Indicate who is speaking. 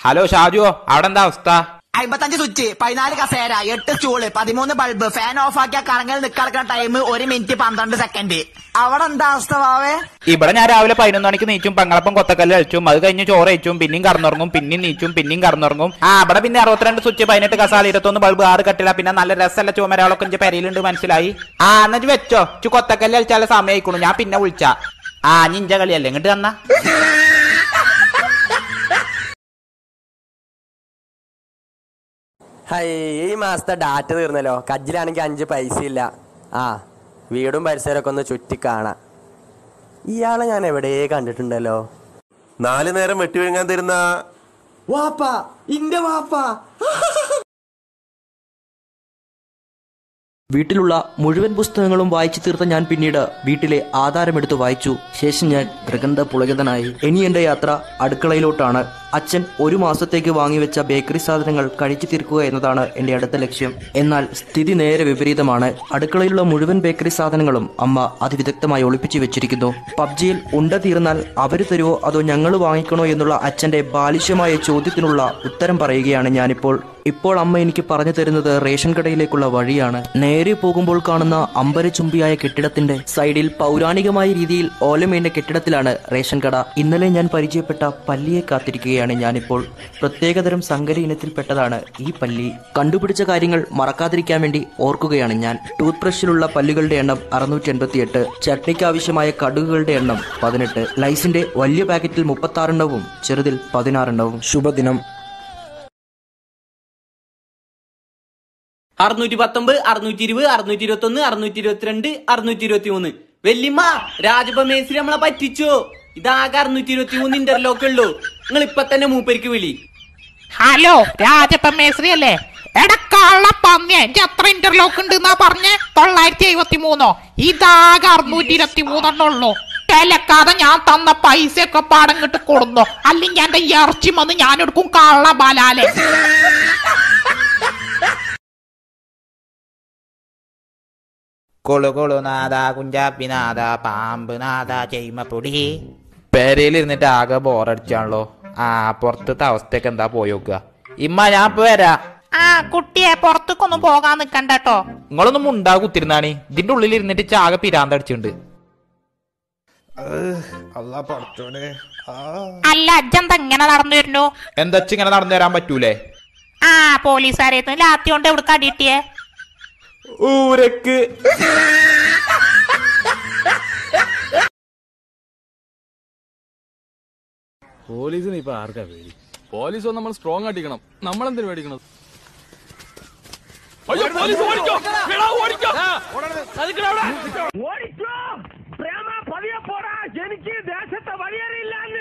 Speaker 1: Hello Shaju അവിടെ എന്താ അവസ്ഥ
Speaker 2: അമ്പത്തഞ്ച് സ്വിച്ച് പതിനാല് കസേര എട്ട് സ്റ്റൂള് പതിമൂന്ന് ബൾബ് ഫാൻ ഓഫ് ആക്കിയ കറങ്ങൽ നിൽക്കുന്ന ടൈം ഒരു മിനിറ്റ് പന്ത്രണ്ട് സെക്കൻഡ് അവിടെ എന്താ അവസ്ഥ വാവേ
Speaker 1: ഇവിടെ ഞാൻ രാവിലെ പതിനൊന്ന് മണിക്ക് നീച്ചും പങ്ങളപ്പം കൊത്തക്കല്ല് കഴിച്ചും അത് കഴിഞ്ഞ് ചോറ് കഴിച്ചും പിന്നെയും കറന്നുറങ്ങും പിന്നെയും നീച്ചും പിന്നെയും കറന്നുറങ്ങും ആ ഇവിടെ പിന്നെ അറുപത്തിരണ്ട് സ്വിച്ച് പതിനെട്ട് കസാല ഇരുപത്തൊന്ന് ബൾബ് ആറ് കട്ടില പിന്നെ നല്ല രസമല്ല ചുമരാളൊക്കെ ഇഞ്ചെ പെരയിലുണ്ട് മനസ്സിലായി ആ എന്നിട്ട് വെച്ചോ ചു കൊത്തക്കല്ല് കളിച്ചാൽ സമയമായിക്കണു ഞാൻ പിന്നെ വിളിച്ച ആ നിഞ്ച കളിയല്ലേ ഇങ്ങോട്ട് തന്നാ
Speaker 3: ഹൈ ഈ മാസത്തെ ഡാറ്റ തീർന്നല്ലോ കജ്ജിലാണെങ്കിൽ അഞ്ച് പൈസ ഇല്ല ആ വീടും പരിസരമൊക്കെ ഒന്ന് ചുറ്റി കാണാം ഇയാളെ ഞാൻ എവിടെ കണ്ടിട്ടുണ്ടല്ലോ
Speaker 4: നാല് നേരം വെട്ടി വിഴുങ്ങാൻ തരുന്ന
Speaker 3: വാപ്പാ ഇന്റെ വാപ്പാ
Speaker 5: വീട്ടിലുള്ള മുഴുവൻ പുസ്തകങ്ങളും വായിച്ചു തീർത്ത ഞാൻ പിന്നീട് വീട്ടിലെ ആധാരമെടുത്ത് വായിച്ചു ശേഷം ഞാൻ പ്രകന്ധ പുളകിതനായി ഇനി എന്റെ യാത്ര അടുക്കളയിലോട്ടാണ് അച്ഛൻ ഒരു മാസത്തേക്ക് വാങ്ങിവെച്ച ബേക്കറി സാധനങ്ങൾ കഴിച്ചു തീർക്കുക എന്നതാണ് എന്റെ അടുത്ത ലക്ഷ്യം എന്നാൽ സ്ഥിതി നേരെ വിപരീതമാണ് അടുക്കളയിലുള്ള മുഴുവൻ ബേക്കറി സാധനങ്ങളും അമ്മ അതിവിദഗ്ധമായി ഒളിപ്പിച്ചു വെച്ചിരിക്കുന്നു പബ്ജിയിൽ ഉണ്ട തീർന്നാൽ അവര് തരുമോ അതോ ഞങ്ങൾ വാങ്ങിക്കണോ എന്നുള്ള അച്ഛന്റെ ബാലിശ്യമായ ചോദ്യത്തിനുള്ള ഉത്തരം പറയുകയാണ് ഞാനിപ്പോൾ ഇപ്പോൾ അമ്മ എനിക്ക് പറഞ്ഞു തരുന്നത് റേഷൻ കടയിലേക്കുള്ള വഴിയാണ് നേരെ പോകുമ്പോൾ കാണുന്ന അമ്പരചുംബിയായ കെട്ടിടത്തിന്റെ സൈഡിൽ പൗരാണികമായ രീതിയിൽ ഓലമേണ്ട കെട്ടിടത്തിലാണ് റേഷൻ കട ഇന്നലെ ഞാൻ പരിചയപ്പെട്ട പല്ലിയെ കാത്തിരിക്കുകയാണ് ഞാനിപ്പോൾ പ്രത്യേകതരം സങ്കര ഇനത്തിൽപ്പെട്ടതാണ് ഈ പല്ലി കണ്ടുപിടിച്ച കാര്യങ്ങൾ മറക്കാതിരിക്കാൻ വേണ്ടി ഓർക്കുകയാണ് ഞാൻ ടൂത്ത് ബ്രഷിലുള്ള പല്ലുകളുടെ എണ്ണം അറുന്നൂറ്റി എൺപത്തിയെട്ട് ചട്നിക്ക് ആവശ്യമായ കടുകുകളുടെ എണ്ണം പതിനെട്ട് ലൈസിന്റെ വലിയ പാക്കറ്റിൽ മുപ്പത്തി ആറെണ്ണവും ചെറുതിൽ പതിനാറെണ്ണവും ശുഭദിനം
Speaker 6: അറുന്നൂറ്റി പത്തൊമ്പത് അറുന്നൂറ്റി ഇരുപത് അറുന്നൂറ്റി ഇരുപത്തി ഒന്ന് അറുന്നൂറ്റി ഇരുപത്തിരണ്ട് അറുന്നൂറ്റി ഇരുപത്തി മൂന്ന് വെല്ലിമ്മ രാജപ്പ മേസ്രി നമ്മളെ പറ്റിച്ചോ ഇതാകെ അറുന്നൂറ്റി ഇരുപത്തി മൂന്ന് ഇന്റർലോക്ക് ഉള്ളൂ നിങ്ങൾ ഇപ്പൊ തന്നെ മൂപ്പരിക്ക് വിളി
Speaker 7: ഹലോ രാജപ്പ മേശ്രി അല്ലേ എടക്കാള പന്നിയെ എനിക്ക് എത്ര ഇന്റർലോക്ക് ഉണ്ട് എന്നാ പറഞ്ഞേ തൊള്ളായിരത്തി എഴുപത്തി മൂന്നോ ഇതാകെ അറുന്നൂറ്റി ഇരുപത്തി മൂന്നെണ്ണേ ഉള്ളൂ വിലക്കാതെ ഞാൻ തന്ന പൈസ ഒക്കെ പാടം കിട്ട് കൊടുന്നോ അല്ലെങ്കിൽ എന്റെ ഇറച്ചി വന്ന് ഞാൻ എടുക്കും കള്ള ബലാലെ
Speaker 1: കൊളു കൊളു നാദ കുഞ്ചാപ്പി നാദ പാമ്പ് നാദ ചെയ്മപ്പൊടി പെരയിലിരുന്നിട്ട് ആകെ ബോറടിച്ചാണല്ലോ ആ പുറത്തത്തെ അവസ്ഥയൊക്കെ എന്താ പോയി നോക്കുക ഇമ്മ ഞാൻ ഇപ്പൊ വരാ
Speaker 7: ആ കുട്ടിയെ പുറത്തേക്കൊന്നും പോകാൻ നിക്കണ്ട കേട്ടോ
Speaker 1: നിങ്ങളൊന്നും ഉണ്ടാ കുത്തിരുന്നാണ് ഇതിന്റെ ഉള്ളിൽ ഇരുന്നിട്ട് ചാകെ പിരാന്തടിച്ചിട്ടുണ്ട്
Speaker 8: അല്ല പഠിച്ചോനെ ആ
Speaker 7: അല്ല അജ്ജന്ത എങ്ങനെ നടന്നു വരുന്നു
Speaker 1: എന്താ ഇങ്ങനെ നടന്നു തരാൻ പറ്റൂലേ
Speaker 7: ആ പോലീസുകാരെ ലാത്തി കൊണ്ട് എവിടെ കടിയിട്ടിയേ
Speaker 1: ഊരക്ക്
Speaker 9: പോലീസിന് ഇപ്പൊ ആർക്കാ പേടി പോലീസ് നമ്മൾ സ്ട്രോങ് ആട്ടിക്കണം നമ്മൾ എന്തിനു പേടിക്കണം അയ്യോ, പോലീസ് ഓടിക്കോ! എടാ, ഓടിക്കോ! ചതിക്കടാ അവിടെ.
Speaker 10: ഓടിച്ചോ പ്രേമ പതിയെ പോടാ എനിക്ക് ദേശത്തെ വഴിയേറിയില്ല